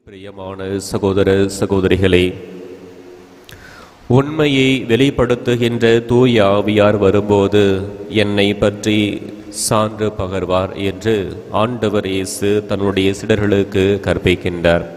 பிரியமான சகோதர சகோதரிகளே உண்மையை வெளிப்படுத்துகின்ற தூய ஆவியார் வரும்போது என்னை பற்றி சான்று பகர்வார் என்று ஆண்டவர் இயேசு தன்னுடைய சிடர்களுக்கு கற்பிக்கின்றார்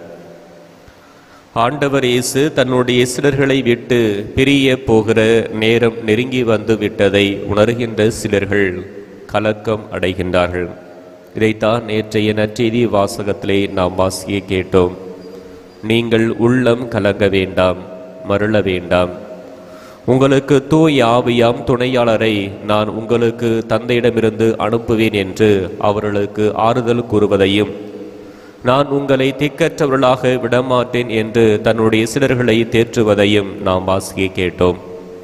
ஆண்டவர் இயேசு தன்னுடைய சிலர்களை விட்டு பிரிய போகிற நேரம் நெருங்கி வந்து விட்டதை உணர்கின்ற சிலர்கள் கலக்கம் அடைகின்றார்கள் இதைத்தான் நேற்றைய நற்செய்தி வாசகத்திலே நாம் வாசிய கேட்டோம் நீங்கள் உள்ளம் கலங்க வேண்டாம் மருள வேண்டாம் உங்களுக்கு தூய் ஆவியாம் துணையாளரை நான் உங்களுக்கு தந்தையிடமிருந்து அனுப்புவேன் என்று அவர்களுக்கு ஆறுதல் கூறுவதையும் நான் உங்களை திக்கற்றவர்களாக விடமாட்டேன் என்று தன்னுடைய சிலர்களை தேற்றுவதையும் நாம் வாசிக்க கேட்டோம்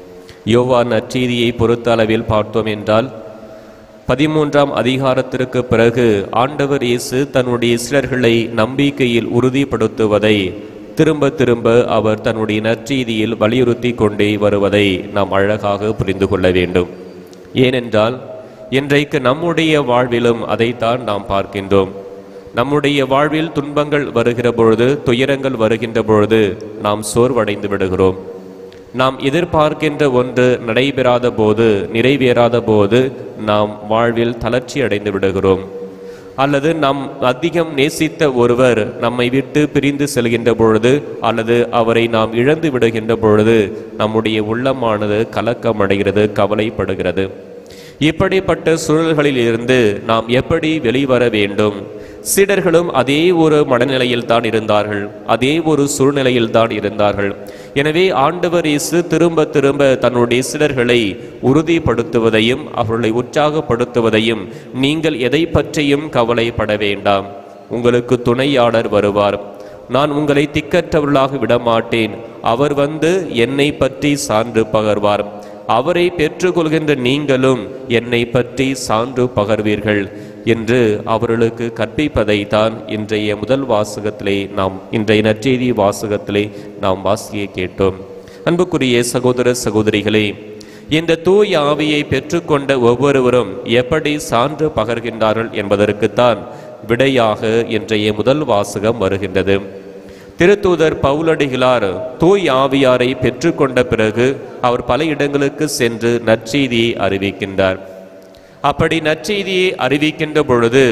யோவான் நற்செய்தியை பொறுத்த அளவில் பார்த்தோம் என்றால் பதிமூன்றாம் அதிகாரத்திற்கு பிறகு ஆண்டவர் இயேசு தன்னுடைய சிலர்களை நம்பிக்கையில் உறுதிப்படுத்துவதை திரும்ப திரும்ப அவர் தன்னுடைய நற்செய்தியில் வலியுறுத்தி கொண்டே வருவதை நாம் அழகாக புரிந்து கொள்ள வேண்டும் ஏனென்றால் இன்றைக்கு நம்முடைய வாழ்விலும் அதைத்தான் நாம் பார்க்கின்றோம் நம்முடைய வாழ்வில் துன்பங்கள் வருகிற பொழுது துயரங்கள் வருகின்ற பொழுது நாம் சோர்வடைந்து விடுகிறோம் நாம் எதிர்பார்க்கின்ற ஒன்று நடைபெறாத போது நிறைவேறாத போது நாம் வாழ்வில் தளர்ச்சி அடைந்து விடுகிறோம் அல்லது நாம் அதிகம் நேசித்த ஒருவர் நம்மை விட்டு பிரிந்து செல்கின்ற பொழுது அல்லது அவரை நாம் இழந்து விடுகின்ற பொழுது நம்முடைய உள்ளமானது கலக்கமடைகிறது கவலைப்படுகிறது இப்படிப்பட்ட சூழல்களில் இருந்து நாம் எப்படி வெளிவர வேண்டும் சீடர்களும் அதே ஒரு மனநிலையில் தான் இருந்தார்கள் அதே ஒரு சூழ்நிலையில் தான் இருந்தார்கள் எனவே ஆண்டவர் இயேசு திரும்ப திரும்ப தன்னுடைய சீடர்களை உறுதிப்படுத்துவதையும் அவர்களை உற்சாகப்படுத்துவதையும் நீங்கள் எதை பற்றியும் கவலைப்பட வேண்டாம் உங்களுக்கு துணையாளர் வருவார் நான் உங்களை திக்கற்றவர்களாக விடமாட்டேன் அவர் வந்து என்னை பற்றி சான்று பகர்வார் அவரை பெற்றுக்கொள்கின்ற நீங்களும் என்னை பற்றி சான்று பகர்வீர்கள் என்று அவர்களுக்கு கற்பிப்பதை தான் இன்றைய முதல் வாசகத்திலே நாம் இன்றைய நற்செய்தி வாசகத்திலே நாம் வாசிய கேட்டோம் அன்புக்குரிய சகோதர சகோதரிகளே இந்த தூய் ஆவியை பெற்றுக்கொண்ட ஒவ்வொருவரும் எப்படி சான்று பகர்கின்றார்கள் என்பதற்குத்தான் விடையாக இன்றைய முதல் வாசகம் வருகின்றது திருத்தூதர் பவுலடிகளார் தூய் ஆவியாரை பெற்றுக்கொண்ட பிறகு அவர் பல இடங்களுக்கு சென்று நற்செய்தியை அறிவிக்கின்றார் அப்படி நற்செய்தியை அறிவிக்கின்ற பொழுது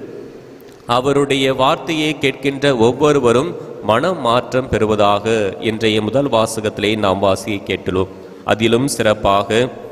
அவருடைய வார்த்தையை கேட்கின்ற ஒவ்வொருவரும் மனம் மாற்றம் பெறுவதாக இன்றைய முதல் வாசகத்திலே நாம் வாசியை கேட்டுள்ளோம் அதிலும் சிறப்பாக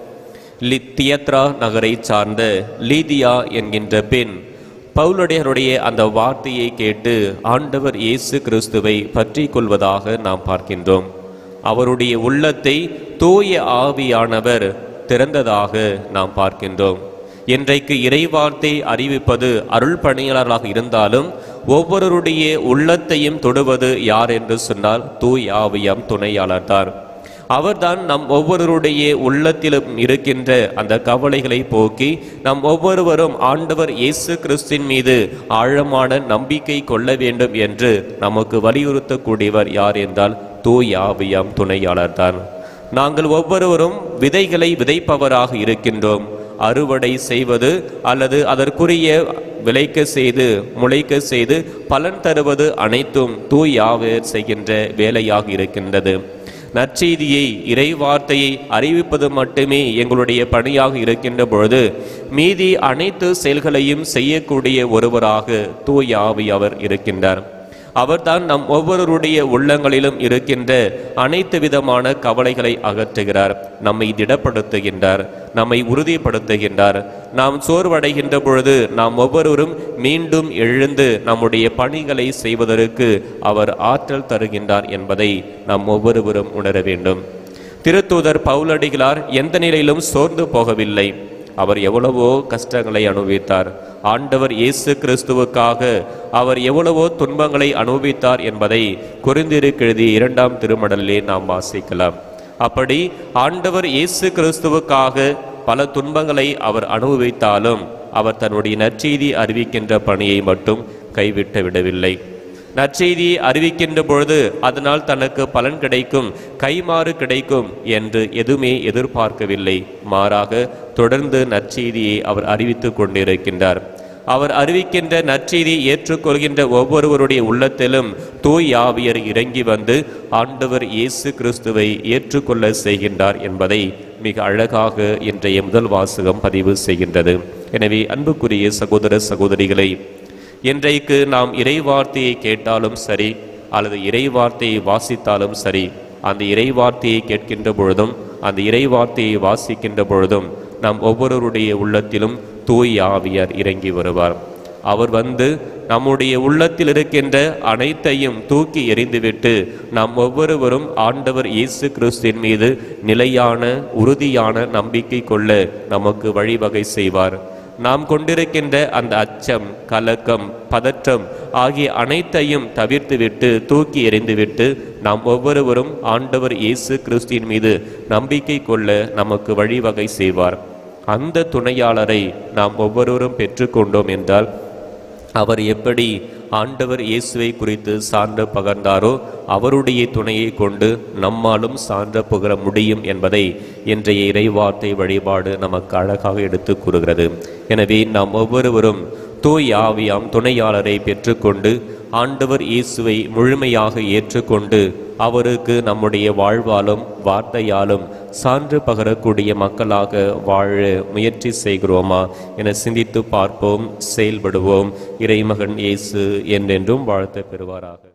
லி தியத்ரா நகரை சார்ந்த லீதியா என்கின்ற பெண் பவுலுடையருடைய அந்த வார்த்தையை கேட்டு ஆண்டவர் இயேசு கிறிஸ்துவை பற்றி கொள்வதாக நாம் பார்க்கின்றோம் அவருடைய உள்ளத்தை தூய ஆவியானவர் திறந்ததாக நாம் பார்க்கின்றோம் இன்றைக்கு இறைவார்த்தை அறிவிப்பது அருள் பணியாளர்களாக இருந்தாலும் ஒவ்வொருவருடைய உள்ளத்தையும் தொடுவது யார் என்று சொன்னால் தூய் ஆவியம் துணையாளர் தான் அவர்தான் நம் ஒவ்வொருவருடைய உள்ளத்திலும் இருக்கின்ற அந்த கவலைகளை போக்கி நம் ஒவ்வொருவரும் ஆண்டவர் இயேசு கிறிஸ்தின் மீது ஆழமான நம்பிக்கை கொள்ள வேண்டும் என்று நமக்கு வலியுறுத்தக்கூடியவர் யார் என்றால் தூய் ஆவியாம் துணையாளர் தான் நாங்கள் ஒவ்வொருவரும் விதைகளை விதைப்பவராக இருக்கின்றோம் அறுவடை செய்வது அல்லது அதற்குரிய விளைக்க செய்து முளைக்க செய்து பலன் தருவது அனைத்தும் தூய் ஆவியர் செய்கின்ற வேலையாக இருக்கின்றது நற்செய்தியை இறை வார்த்தையை அறிவிப்பது மட்டுமே எங்களுடைய பணியாக இருக்கின்ற பொழுது மீதி அனைத்து செயல்களையும் செய்யக்கூடிய ஒருவராக தூய் ஆவி அவர் இருக்கின்றார் அவர்தான் நம் ஒவ்வொருவருடைய உள்ளங்களிலும் இருக்கின்ற அனைத்து விதமான கவலைகளை அகற்றுகிறார் நம்மை திடப்படுத்துகின்றார் நம்மை உறுதிப்படுத்துகின்றார் நாம் சோர்வடைகின்ற பொழுது நாம் ஒவ்வொருவரும் மீண்டும் எழுந்து நம்முடைய பணிகளை செய்வதற்கு அவர் ஆற்றல் தருகின்றார் என்பதை நாம் ஒவ்வொருவரும் உணர வேண்டும் திருத்தூதர் பவுலடிகளார் எந்த நிலையிலும் சோர்ந்து போகவில்லை அவர் எவ்வளவோ கஷ்டங்களை அனுபவித்தார் ஆண்டவர் இயேசு கிறிஸ்துவுக்காக அவர் எவ்வளவோ துன்பங்களை அனுபவித்தார் என்பதை குறிந்திருக்கு எழுதிய இரண்டாம் திருமடலிலே நாம் வாசிக்கலாம் அப்படி ஆண்டவர் இயேசு கிறிஸ்துவுக்காக பல துன்பங்களை அவர் அனுபவித்தாலும் அவர் தன்னுடைய நற்செய்தி அறிவிக்கின்ற பணியை மட்டும் கைவிட்டு விடவில்லை நற்செய்தியை அறிவிக்கின்ற பொழுது அதனால் தனக்கு பலன் கிடைக்கும் கைமாறு கிடைக்கும் என்று எதுவுமே எதிர்பார்க்கவில்லை மாறாக தொடர்ந்து நற்செய்தியை அவர் அறிவித்துக் கொண்டிருக்கின்றார் அவர் அறிவிக்கின்ற நற்செய்தி ஏற்றுக்கொள்கின்ற ஒவ்வொருவருடைய உள்ளத்திலும் தூய் ஆவியர் இறங்கி வந்து ஆண்டவர் இயேசு கிறிஸ்துவை ஏற்றுக்கொள்ள செய்கின்றார் என்பதை மிக அழகாக இன்றைய முதல் வாசகம் பதிவு செய்கின்றது எனவே அன்புக்குரிய சகோதர சகோதரிகளை இன்றைக்கு நாம் இறைவார்த்தையை கேட்டாலும் சரி அல்லது இறைவார்த்தையை வாசித்தாலும் சரி அந்த இறைவார்த்தையை கேட்கின்ற பொழுதும் அந்த இறைவார்த்தையை வாசிக்கின்ற பொழுதும் நாம் ஒவ்வொருவருடைய உள்ளத்திலும் தூய் ஆவியார் இறங்கி வருவார் அவர் வந்து நம்முடைய உள்ளத்தில் இருக்கின்ற அனைத்தையும் தூக்கி எறிந்துவிட்டு நாம் ஒவ்வொருவரும் ஆண்டவர் இயேசு கிறிஸ்துவின் மீது நிலையான உறுதியான நம்பிக்கை கொள்ள நமக்கு வழிவகை செய்வார் நாம் கொண்டிருக்கின்ற அந்த அச்சம் கலக்கம் பதற்றம் ஆகிய அனைத்தையும் தவிர்த்துவிட்டு தூக்கி எறிந்துவிட்டு நாம் ஒவ்வொருவரும் ஆண்டவர் இயேசு கிறிஸ்துவின் மீது நம்பிக்கை கொள்ள நமக்கு வழிவகை செய்வார் அந்த துணையாளரை நாம் ஒவ்வொருவரும் பெற்றுக்கொண்டோம் என்றால் அவர் எப்படி ஆண்டவர் இயேசுவை குறித்து சான்று பகர்ந்தாரோ அவருடைய துணையை கொண்டு நம்மாலும் சான்று பகர முடியும் என்பதை இன்றைய இறைவார்த்தை வழிபாடு நமக்கு அழகாக எடுத்து கூறுகிறது எனவே நாம் ஒவ்வொருவரும் தூய் ஆவியாம் துணையாளரை பெற்றுக்கொண்டு ஆண்டவர் இயேசுவை முழுமையாக ஏற்றுக்கொண்டு அவருக்கு நம்முடைய வாழ்வாலும் வார்த்தையாலும் சான்று பகரக்கூடிய மக்களாக வாழ முயற்சி செய்கிறோமா என சிந்தித்து பார்ப்போம் செயல்படுவோம் இறைமகன் இயேசு என்றென்றும் வாழ்த்து பெறுவாராக